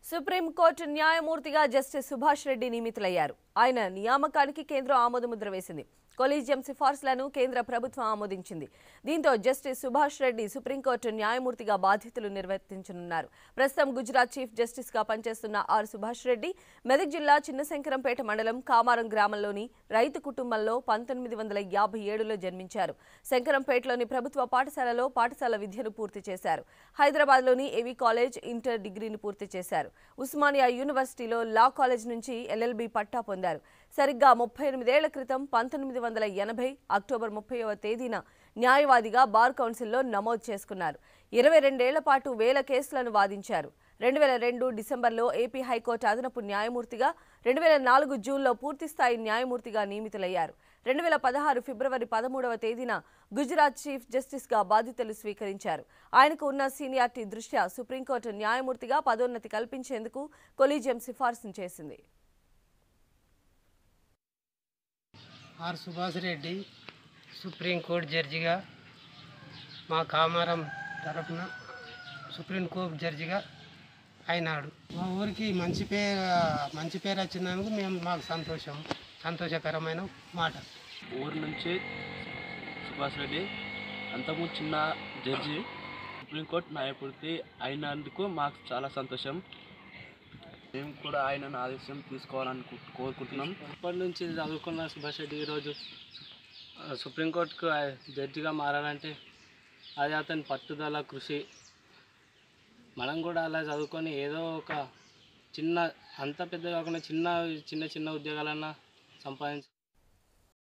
supreme court న్యాయమూర్తిగా justice Subhash Reddy నియమితులయ్యారు ఆయన నియామకానికి కేంద్రం ఆమోదముద్ర వేసింది కొలీజియం సిఫార్సులను కేంద్ర ప్రభుత్వం ఆమోదించింది దీంతో జస్టిస్ సుభాష్ రెడ్డి సుప్రీంకోర్టు న్యాయమూర్తిగా బాధ్యతలు నిర్వర్తించనున్నారు ప్రస్తుతం గుజరాత్ చీఫ్ జస్టిస్ గా పనిచేస్తున్న ఆర్ సుభాష్ రెడ్డి మెదక్ జిల్లా చిన్నశంకరంపేట మండలం కామారం గ్రామంలోని రైతు కుటుంబంలో పంతొమ్మిది వందల యాభై ఏడులో జన్మించారు శంకరంపేటలోని ప్రభుత్వ పాఠశాలలో పాఠశాల విద్యను పూర్తి చేశారు హైదరాబాద్లోని ఏవి కాలేజ్ ఇంటర్ డిగ్రీని పూర్తి చేశారు ఉస్మానియా యూనివర్సిటీలో లా కాలేజ్ నుంచి ఎల్ఎల్బి పట్టా పొందారు సరిగ్గా ముప్పై ఎనిమిదేళ్ల క్రితం పంతొమ్మిది వందల ఎనభై అక్టోబర్ ముప్పైవ తేదీన న్యాయవాదిగా బార్ కౌన్సిల్లో నమోదు చేసుకున్నారు ఇరవై రెండేళ్ల పాటు వేల కేసులను వాదించారు రెండు వేల రెండు డిసెంబర్లో ఏపీ హైకోర్టు అదనపు న్యాయమూర్తిగా రెండు వేల నాలుగు జూన్లో పూర్తిస్థాయి న్యాయమూర్తిగా నియమితులయ్యారు రెండు వేల పదహారు ఫిబ్రవరి పదమూడవ తేదీన గుజరాత్ చీఫ్ జస్టిస్గా బాధ్యతలు స్వీకరించారు ఆయనకు ఉన్న సీనియారిటీ దృష్ట్యా సుప్రీంకోర్టు న్యాయమూర్తిగా పదోన్నతి కల్పించేందుకు కొలీజియం సిఫార్సు చేసింది ఆర్ సుభాష్ రెడ్డి సుప్రీంకోర్టు జడ్జిగా మా కామారం తరఫున సుప్రీంకోర్టు జడ్జిగా అయినాడు మా ఊరికి మంచి పేరు మంచి పేరు వచ్చినందుకు మేము మాకు సంతోషం సంతోషకరమైన మాట ఊరు నుంచి సుభాష్ రెడ్డి అంతకుముందు చిన్న జడ్జి సుప్రీంకోర్టు న్యాయపూర్తి అయినందుకు మాకు చాలా సంతోషం మేము కూడా ఆయన ఆదేశం తీసుకోవాలని కు- కోరుకుంటున్నాం ఇప్పటి నుంచి చదువుకున్న సుభాష్ రెడ్డి ఈరోజు ఆ, సుప్రీంకోర్టుకు ఆ జడ్జిగా మారాలంటే అది అతని పట్టుదల కృషి మనం కూడా అలా చదువుకొని ఏదో ఒక చిన్న అంత పెద్ద కాకుండా చిన్న చిన్న చిన్న ఉద్యోగాలన్నా సంపాదించు